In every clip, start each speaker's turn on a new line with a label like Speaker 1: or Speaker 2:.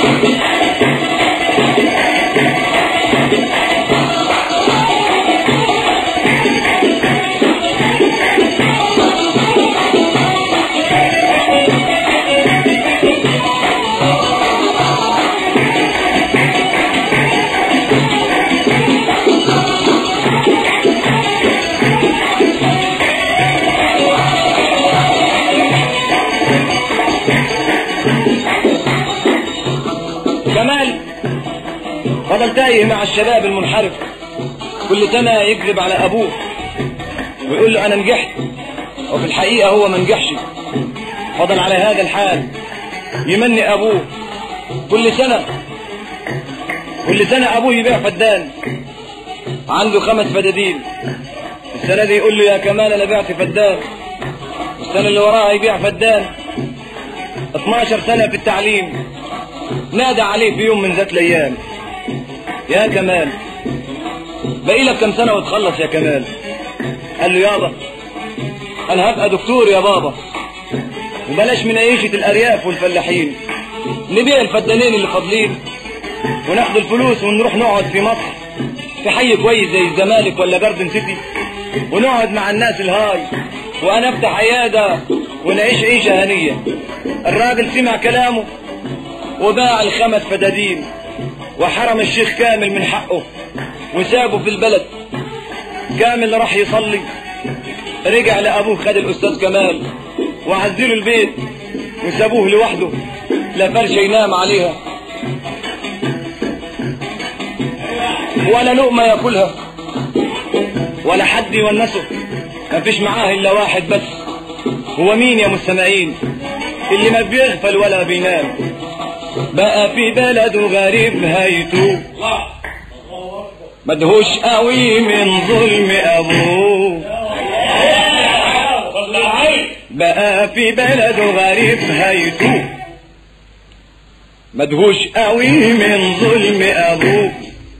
Speaker 1: كمال فضل تايه مع الشباب المنحرف كل سنة يكذب على أبوه ويقول له أنا نجحت وفي الحقيقة هو ما نجحش فضل على هذا الحال يمني أبوه كل سنة كل سنة أبوه يبيع فدان عنده خمس فدادين السنة دي يقول له يا كمال أنا بعت فدان السنة اللي وراها يبيع فدان 12 سنة في التعليم نادى عليه في يوم من ذات الأيام يا كمال باقي لك كم سنة وتخلص يا كمال قال له يابا أنا هبقى دكتور يا بابا وبلاش من عيشة الأرياف والفلاحين نبيع الفدانين اللي فاضلين وناخد الفلوس ونروح نقعد في مصر في حي كويس زي الزمالك ولا جاردن سيتي ونقعد مع الناس الهاي وانا افتح عيادة ونعيش عيشة هنية الراجل سمع كلامه وباع الخمس فدادين وحرم الشيخ كامل من حقه وسابه في البلد كامل راح يصلي رجع لأبوه خد الأستاذ كمال وعزله البيت وسابوه لوحده لا فرشة ينام عليها ولا لقمة ياكلها ولا حد يونسه مفيش معاه إلا واحد بس هو مين يا مستمعين اللي ما بيغفل ولا بينام بقى في بلده غريب هيتوب مدهوش قوي من ظلم ابوه بقى في بلده غريب هيتوب مدهوش قوي من ظلم ابوه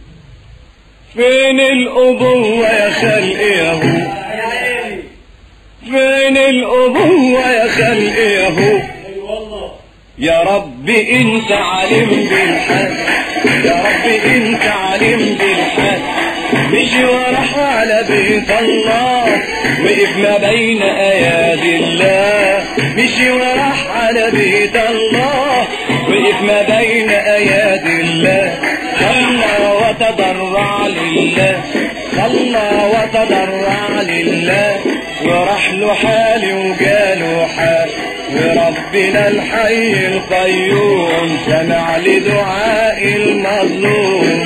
Speaker 1: فين الابوه يا خلق يا هو فين الابوه يا خلق يا هو يا رب انت عليم بالحق يا رب انت عليم بالحق مشي وراح على بيت الله وقف ما بين ايادي الله مشي وراح على بيت الله وقف ما بين ايادي الله صلى وتضرع لله صلى وتضرع لله وراح له حالي وجاله حال وربنا الحي القيوم سمع لدعاء المظلوم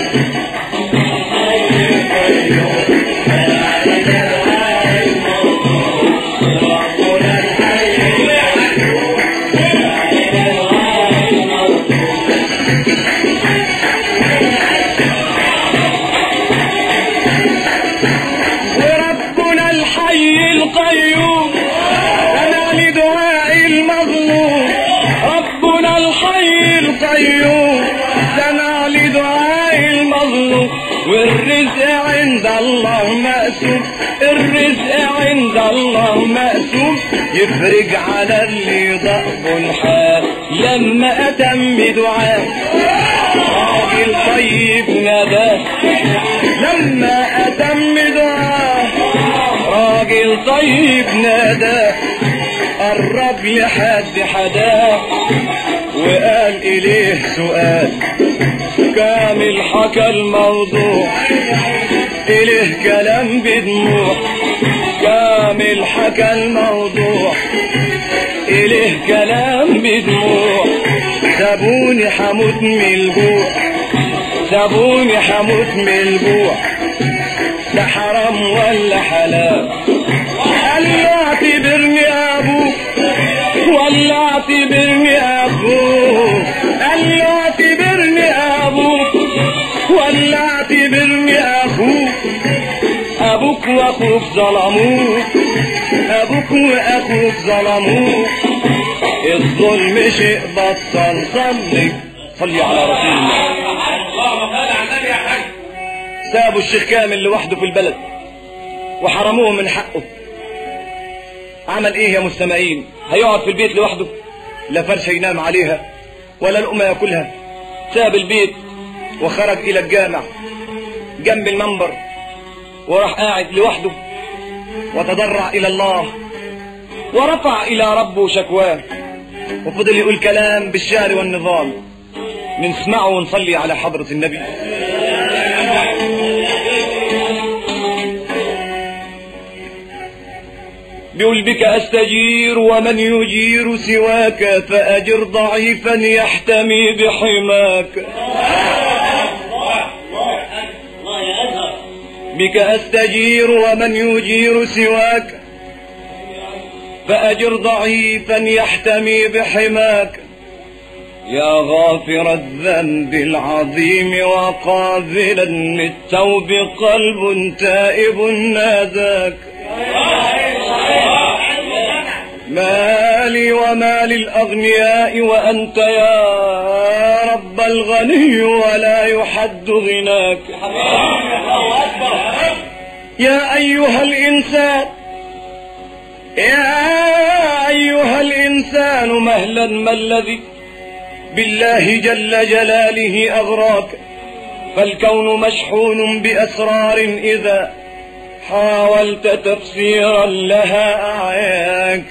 Speaker 1: وربنا الحي القيوم سمع لدعاء المظلوم ربنا الحي القيوم سمع لدعاء المظلوم والرزق عند الله مقسوم الرزق عند الله مقسوم يفرج على اللي ضعف الحال لما أتم دعاء راجل طيب ناداه لما أتم دعاء راجل طيب ناداه قرب لحد حداه وقال إليه سؤال كامل حكى الموضوع إليه كلام بدموع كامل حكى الموضوع إليه كلام بدموع سابوني حموت من الجوع سابوني حموت من الجوع ده حرام ولا حلال قال له اعتبرني ابوك ولا اعتبرني ابوك قال له اعتبرني ابوك ولا اعتبرني اخوك ابوك واخوك ظلموك ابوك واخوك ظلموك الظلم شيء بطل صلي صلي على رسول الله
Speaker 2: اللهم صل على النبي يا حاج
Speaker 1: سابوا الشيخ كامل لوحده في البلد وحرموه من حقه عمل ايه يا مستمعين هيقعد في البيت لوحده لا فرشة ينام عليها ولا لقمة ياكلها ساب البيت وخرج إلى الجامع جنب المنبر وراح قاعد لوحده وتضرع إلى الله ورفع إلى ربه شكواه وفضل يقول كلام بالشعر والنظام نسمعه ونصلي على حضرة النبي بيقول بك أستجير ومن يجير سواك فأجر ضعيفا يحتمي بحماك بك أستجير ومن يجير سواك فأجر ضعيفا يحتمي بحماك يا غافر الذنب العظيم وقابلا للتوب قلب تائب ناداك مالي ومال الأغنياء وأنت يا رب الغني ولا يحد غناك يا أيها الإنسان يا أيها الإنسان مهلا ما الذي بالله جل جلاله أغراك فالكون مشحون بأسرار إذا حاولت تفسيرا لها أعياك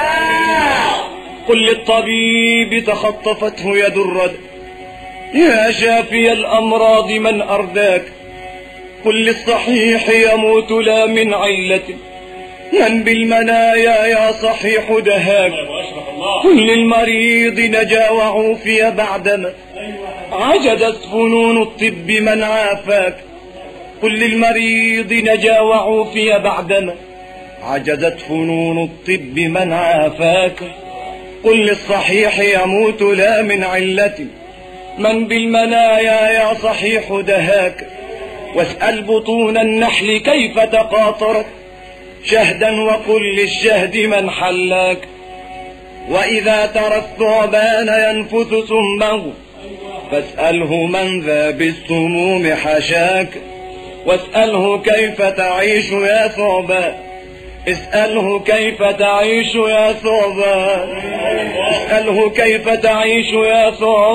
Speaker 1: قل للطبيب تخطفته يد الرد يا شافي الأمراض من أرداك قل للصحيح يموت لا من علة من بالمنايا يا صحيح دهاك قل للمريض نجا وعوفي بعدما عجزت فنون الطب من عافاك قل للمريض نجا وعوفي بعدما عجزت فنون الطب من عافاك قل للصحيح يموت لا من علة من بالمنايا يا صحيح دهاك واسأل بطون النحل كيف تقاطرت شهدا وقل للشهد من حلاك وإذا ترى الثعبان ينفث سمه فاسأله من ذا بالسموم حشاك واسأله كيف تعيش يا ثعبان اسأله كيف تعيش يا ثعبان اسأله كيف تعيش يا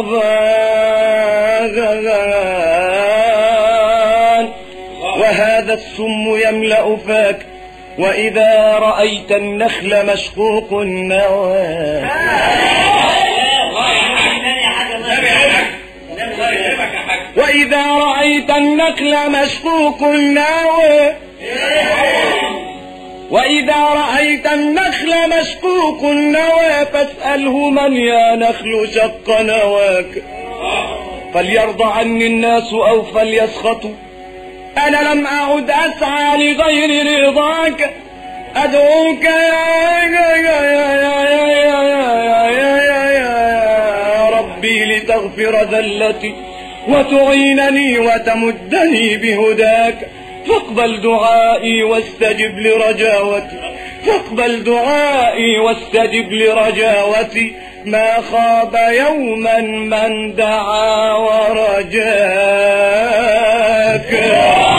Speaker 1: ثعبان وهذا السم يملأ فاك وإذا رأيت النخل مشقوق النوى وإذا رأيت النخل مشقوق النوى وإذا رأيت النخل مشقوق النوى فاسأله من يا نخل شق نواك فليرضى عني الناس أو فليسخطوا أنا لم أعد أسعى لغير رضاك أدعوك يا يا يا يا يا يا يا يا يا يا ربي لتغفر ذلتي وتعينني وتمدني بهداك فاقبل دعائي واستجب لرجاوتي فاقبل دعائي واستجب لرجاوتي ما خاب يوما من دعا ورجاك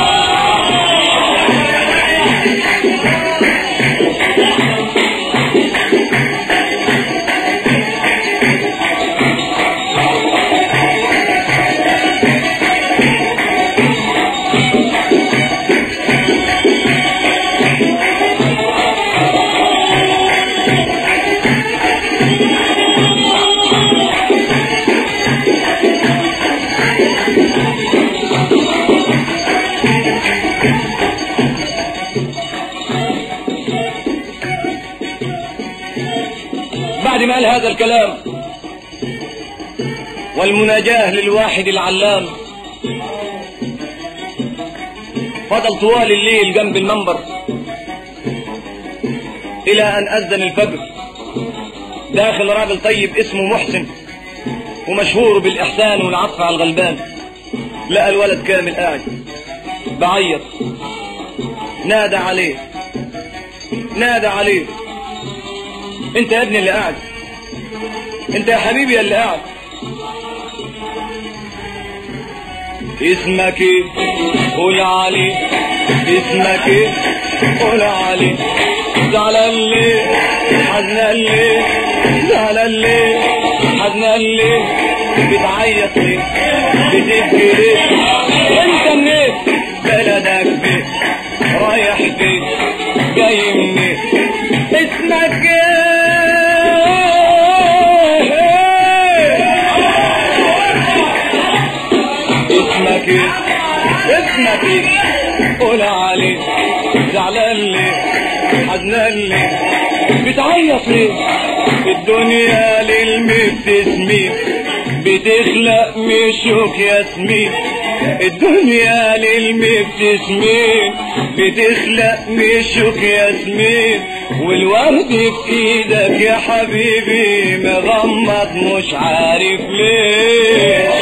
Speaker 1: بعد ما قال هذا الكلام والمناجاة للواحد العلام فضل طوال الليل جنب المنبر إلى أن أذن الفجر داخل راجل طيب اسمه محسن ومشهور بالإحسان والعطف على الغلبان لقى الولد كامل قاعد بعيط نادى عليه نادى عليه انت يا ابني اللي قاعد انت يا حبيبي اللي قاعد اسمك ايه قول علي اسمك ايه قول علي زعلان ليه حزنان ليه زعلان ليه حزنان ليه بتعيط ليه بتبكي ليه انت منين بلدك فين رايح فين جاي منين اسمك ايه اسمك ايه اسمك ايه قول عليه زعلان ليه حزنان ليه بتعيط ليه الدنيا للمبتسمين بتخلق مشوك ياسمين الدنيا للمبتسمين بتخلق مشوك ياسمين والورد في ايدك يا حبيبي مغمض مش عارف ليه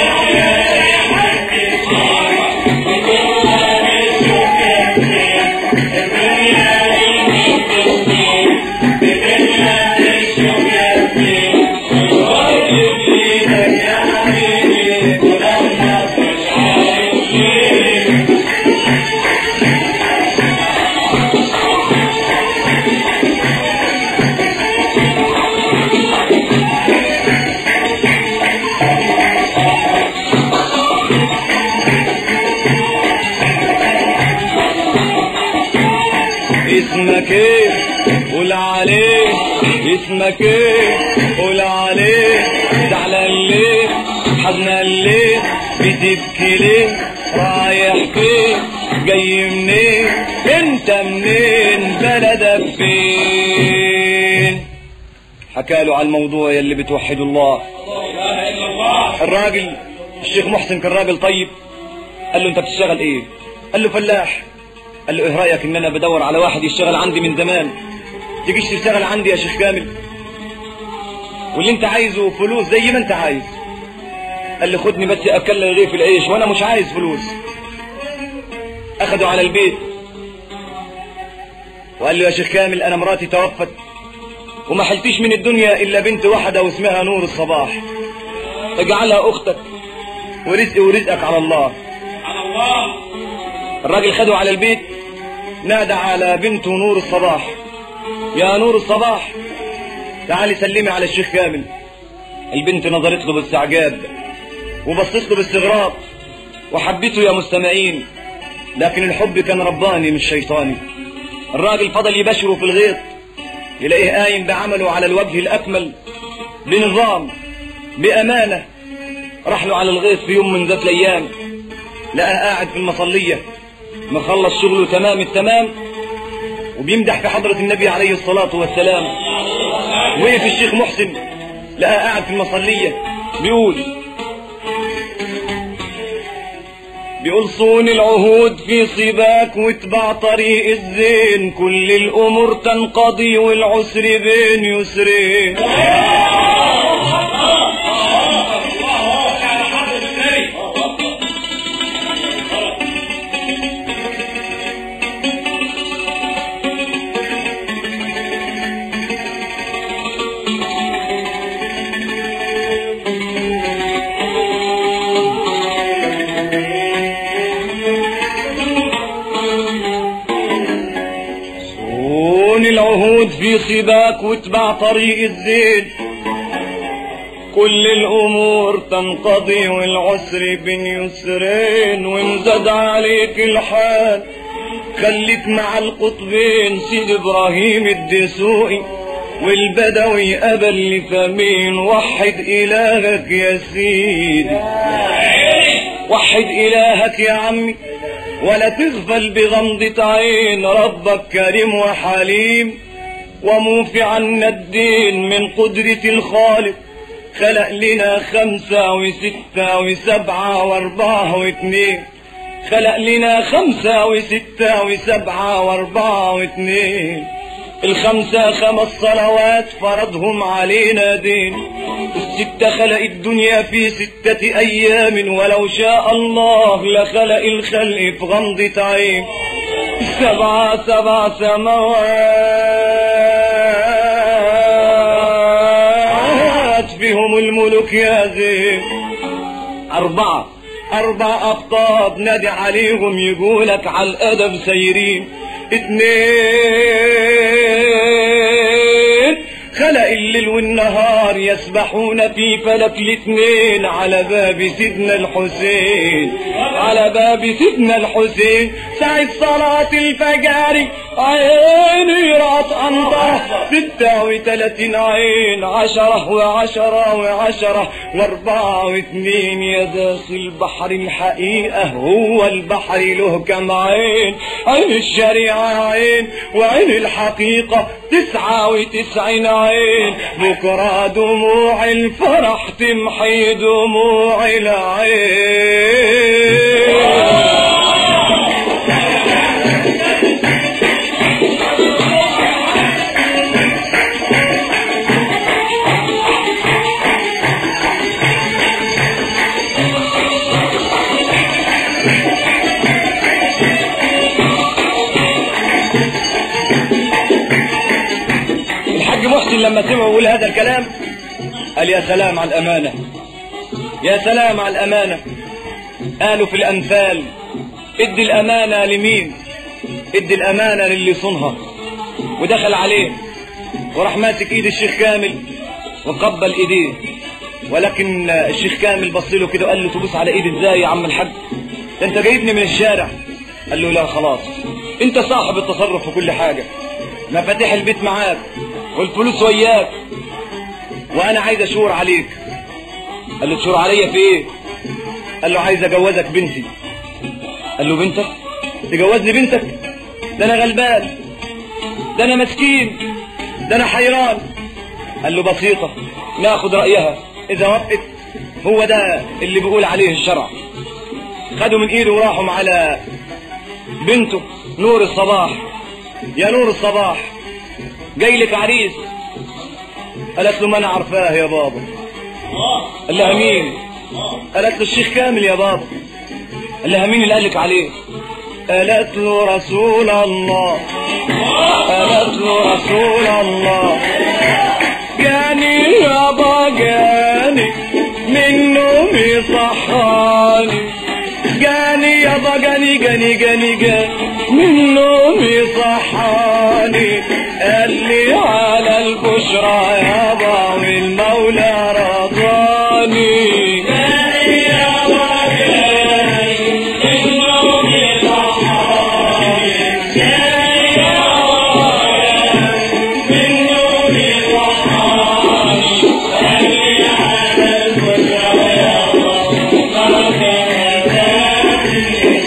Speaker 1: اسمك ايه قول عليه اسمك ايه قول عليه زعلان ليه حزنان ليه بتبكي ليه رايح فين جاي منين انت منين بلدك فين حكاله على الموضوع يلي بتوحدوا الله
Speaker 2: لا اله الا الله
Speaker 1: الراجل الشيخ محسن كان راجل طيب قال له انت بتشتغل ايه قال له فلاح قال له ايه رايك ان انا بدور على واحد يشتغل عندي من زمان تجيش تشتغل عندي يا شيخ كامل واللي انت عايزه فلوس زي ما انت عايز قال لي خدني بس اكل رغيف العيش وانا مش عايز فلوس اخده على البيت وقال له يا شيخ كامل انا مراتي توفت وما حلتيش من الدنيا الا بنت واحده واسمها نور الصباح اجعلها اختك ورزقي ورزقك على الله
Speaker 2: على الله
Speaker 1: الراجل خده على البيت نادى على بنته نور الصباح يا نور الصباح تعالي سلمي على الشيخ كامل البنت نظرت له باستعجاب وبصت له باستغراب وحبته يا مستمعين لكن الحب كان رباني مش شيطاني الراجل فضل يبشره في الغيط يلاقيه قايم بعمله على الوجه الأكمل بنظام بأمانة راح له على الغيط في يوم من ذات الأيام لقاه قاعد في المصلية مخلص شغله تمام التمام وبيمدح في حضرة النبي عليه الصلاة والسلام وقف الشيخ محسن لقاه قاعد في المصلية بيقول بيقول صون العهود في صباك واتبع طريق الزين كل الأمور تنقضي والعسر بين يسرين
Speaker 2: الله على حضرة النبي
Speaker 1: صون العهود في صباك واتبع طريق الزين كل الأمور تنقضي والعسر بين يسرين وإن زاد عليك الحال خليك مع القطبين سيد إبراهيم الدسوقي والبدوي أبا لفمين وحد إلهك يا سيدي وحد إلهك يا عمي ولا تغفل بغمضة عين ربك كريم وحليم وموفي عنا الدين من قدرة الخالق خلق لنا خمسة وستة وسبعة واربعة واثنين خلق لنا خمسة وستة وسبعة واربعة واثنين الخمسة خمس صلوات فرضهم علينا دين الستة خلق الدنيا في ستة أيام ولو شاء الله لخلق الخلق في غمضة عين سبعة سبع سماوات فيهم الملك يا زين أربعة أربع أقطاب نادي عليهم يقولك على الأدب سيرين اتنين خلق الليل والنهار يسبحون في فلك الاثنين على باب سيدنا الحسين على باب سيدنا الحسين ساعة صلاة الفجر عيني رأت أنظر ستة وثلاثين عين عشرة وعشرة وعشرة واربعة واثنين يا داس البحر الحقيقة هو البحر له كم عين عين الشريعة عين وعين الحقيقة تسعة وتسعين عين بكرة دموع الفرح تمحي دموع العين الحاج محسن لما سمع يقول هذا الكلام قال يا سلام على الأمانة يا سلام على الأمانة قالوا في الأمثال ادي الأمانة لمين ادي الأمانة للي صنها ودخل عليه وراح ماسك ايد الشيخ كامل وقبل ايديه ولكن الشيخ كامل بص له كده وقال له تبص على ايدي ازاي يا عم الحاج ده انت جايبني من الشارع قال له لا خلاص انت صاحب التصرف في كل حاجة مفاتيح البيت معاك والفلوس وياك وانا عايز اشور عليك قال له تشور عليا في ايه قال له عايز اجوزك بنتي قال له بنتك تجوزني بنتك ده انا غلبان ده انا مسكين ده انا حيران قال له بسيطة ناخد رأيها اذا وافقت هو ده اللي بيقول عليه الشرع خدوا من ايده وراحوا على بنته نور الصباح يا نور الصباح جاي لك عريس قالت له ما انا عارفاه يا بابا قال لها مين قالت له الشيخ كامل يا بابا قال لها مين اللي قال لك عليه قالت له رسول الله قالت له رسول الله جاني يابا جاني من نومي صحاني جاني يابا جاني جاني جاني جاني من نومي صحاني قال لي على البشرى يابا والمولى رضاني جاني يابا جاني من نومي صحاني جاني يابا جاني من نومي صحاني قال لي على البشرى يابا رضاني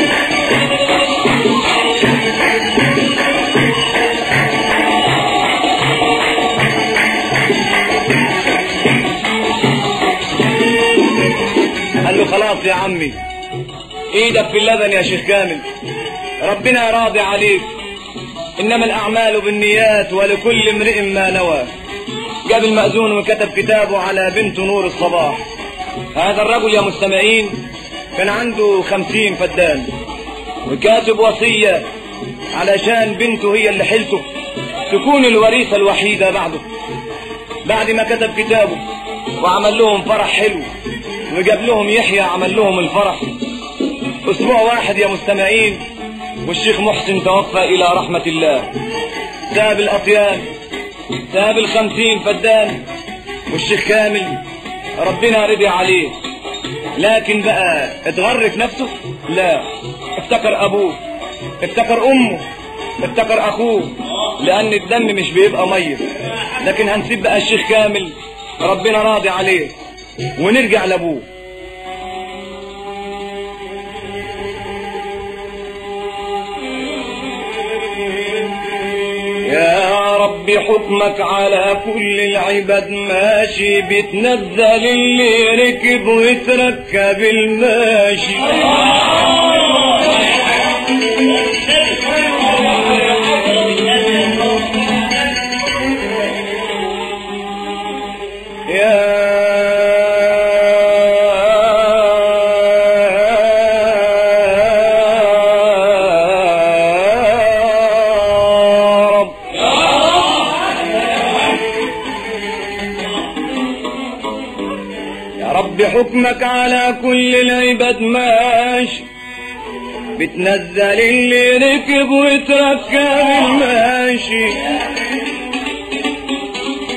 Speaker 1: قال له خلاص يا عمي ايدك في اللبن يا شيخ كامل ربنا راضي عليك انما الاعمال بالنيات ولكل امرئ ما نوى جاب المأذون وكتب كتابه على بنت نور الصباح هذا الرجل يا مستمعين كان عنده خمسين فدان وكاتب وصية علشان بنته هي اللي حيلته تكون الوريثة الوحيدة بعده بعد ما كتب كتابه وعمل لهم فرح حلو وجاب لهم يحيى عمل لهم الفرح اسبوع واحد يا مستمعين والشيخ محسن توفى الى رحمة الله ساب الاطيان ساب الخمسين فدان والشيخ كامل ربنا رضي عليه لكن بقى اتغر في نفسه لا افتكر ابوه افتكر امه افتكر اخوه لان الدم مش بيبقى ميه لكن هنسيب بقى الشيخ كامل ربنا راضي عليه ونرجع لابوه يا رب حكمك على كل العباد ماشي بتنزل اللي ركب وتركب الماشي يا رب يا رب حكمك على كل العباد ماشي بتنزل اللي ركب وتركب الماشي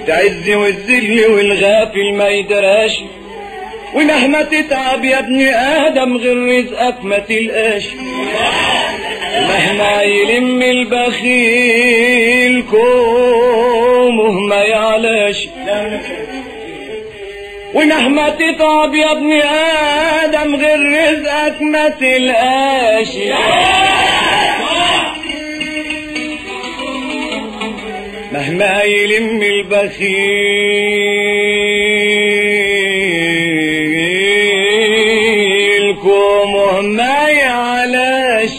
Speaker 1: تعز والذل والغافل ما يدراش ومهما تتعب يا ابن ادم غير رزقك ما تلقاش مهما يلم البخيل كومه ما يعلاش ومهما تتعب يا ابن ادم غير رزقك ما تلقاش مهما يلم البخيل كومه ما يعلاش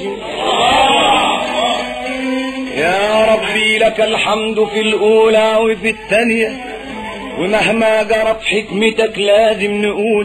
Speaker 1: يا ربي لك الحمد في الأولى وفي الثانية ومهما جرت حكمتك لازم نقول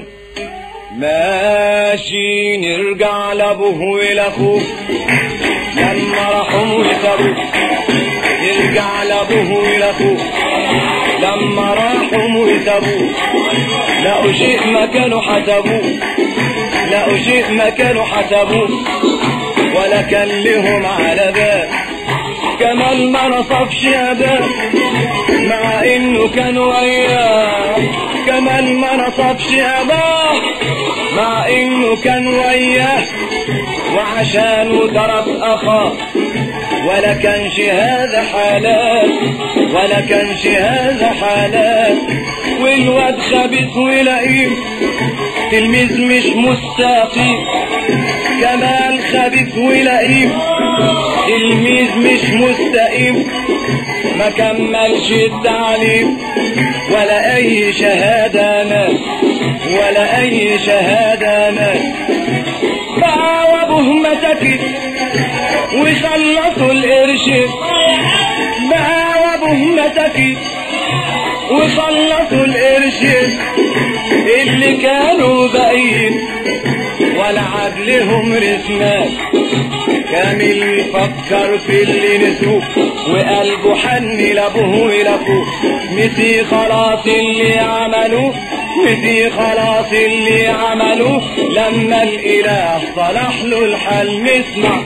Speaker 1: ماشي نرجع لأبوه ولأخوه لما رحموا وسابوه نرجع لأبوه ولأخوه لما راحوا وسابوه لقوا شيء ما كانوا حسبوه لقوا شيء ما كانوا حسبوه ولا كان لهم على بال كمال ما نصفش أباه مع انه كان وياه كمال ما نصفش أباه مع انه كان وياه وعشانه ترك اخاه ولا كانش هذا حالات ولا كانش هذا حالات والواد خبيث ولئيم تلميذ مش مستقيم كمال خبيث ولئيم تلميذ مش مستقيم ما كملش التعليم ولا اي شهادة ناس ولا اي شهادة ناس بقى وابوه مسكت وخلصوا القرش بقى وابوه مسكت وخلصوا القرش اللي كانوا باقيين ولا عدلهم رسمات كامل فكر في اللي نسوه وقلبه حن لابوه ولاخوه نسي خلاص اللي عملوه نسي خلاص اللي عملوه لما الاله صلح له الحال نسمع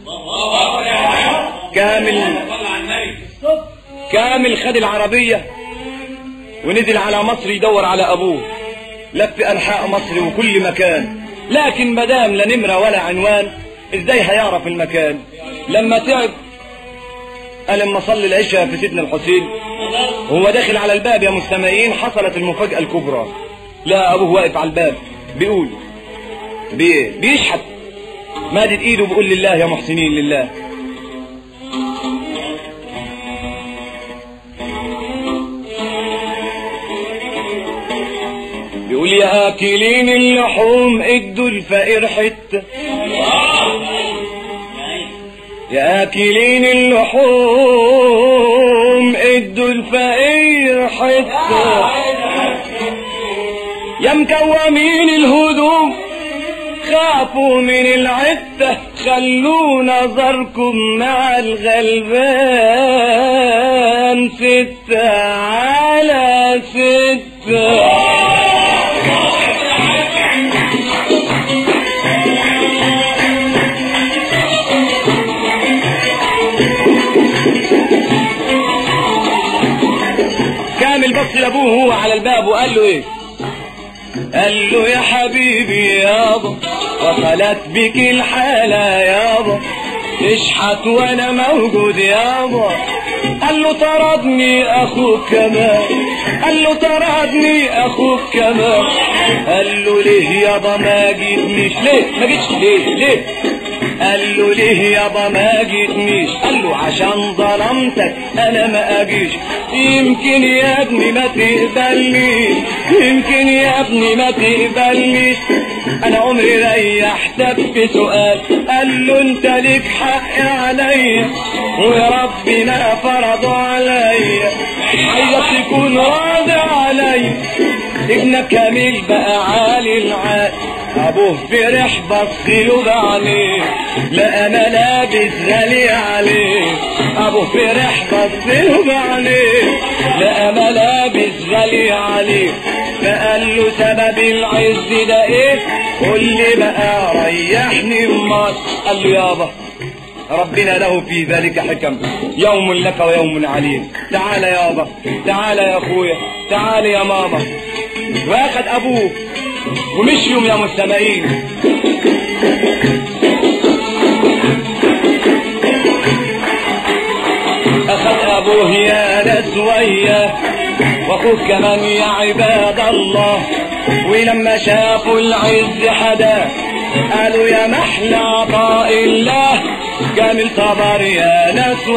Speaker 1: كامل كامل خد العربية ونزل على مصر يدور على أبوه لف أنحاء مصر وكل مكان لكن مدام لا نمرة ولا عنوان ازاي هيعرف المكان لما تعب قال لما صلي العشاء في سيدنا الحسين وهو داخل على الباب يا مستمعين حصلت المفاجأة الكبرى لا أبوه واقف على الباب بيقول بي بيشحت مادد ايده بيقول لله يا محسنين لله بيقول يا اكلين اللحوم ادوا الفقير حته يا اكلين اللحوم ادوا الفقير حته يا مكومين الهدوم خافوا من العتة خلوا نظركم مع الغلبان ستة على ستة كامل بص لابوه هو على الباب وقال له ايه قال له يا حبيبي يابا وصلت بك الحالة يابا اشحت وانا موجود يابا قال له طردني اخوك كمان قال له طردني اخوك كمان قال له ليه يابا ما جيتنيش ليه ما جيتش ليه ليه قال له ليه يابا ما جيتنيش قال له عشان ظلمتك انا ما اجيش يمكن يا ابني ما تقبلنيش يمكن يا ابني ما تقبلنيش انا عمري ريحتك في سؤال قال له انت ليك حق عليا وربنا فرض عليا عايزك تكون راضي عليا ابنك كامل بقى عالي العال ابوه فرح بصيله بعينيه لقى ملابس غالية عليه ابوه فرح بصيله بعينيه لقى ملابس غالية عليه فقال له سبب العز ده ايه قول لي بقى ريحني امال قال له يابا ربنا له في ذلك حكم يوم لك ويوم عليم تعال يابا تعال يا اخويا تعال يا ماما واخد ابوه ومشيوا يا مستمعين أخذ أبوه يا ناس وياه وأخوه كمان يا عباد الله ولما شافوا العز حدا قالوا يا محلى عطاء الله كامل صبر يا ناس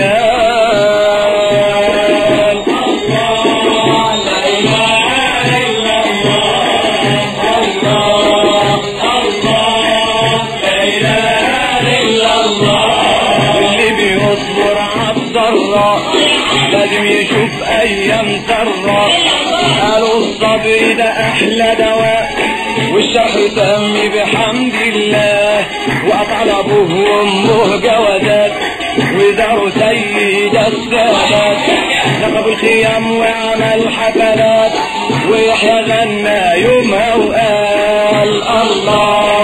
Speaker 1: وهنال الله لا إله إلا الله الله الله لا إله إلا الله اللي بيصبر عالضراء لازم يشوف ايام سراء قالوا الصبر ده احلى دواء والشرح تم بحمد الله وقطع ابوه وامه جوازات وداروا سيد السادات نقب الخيام وعمل حفلات ويحيى غنى يومها وقال الله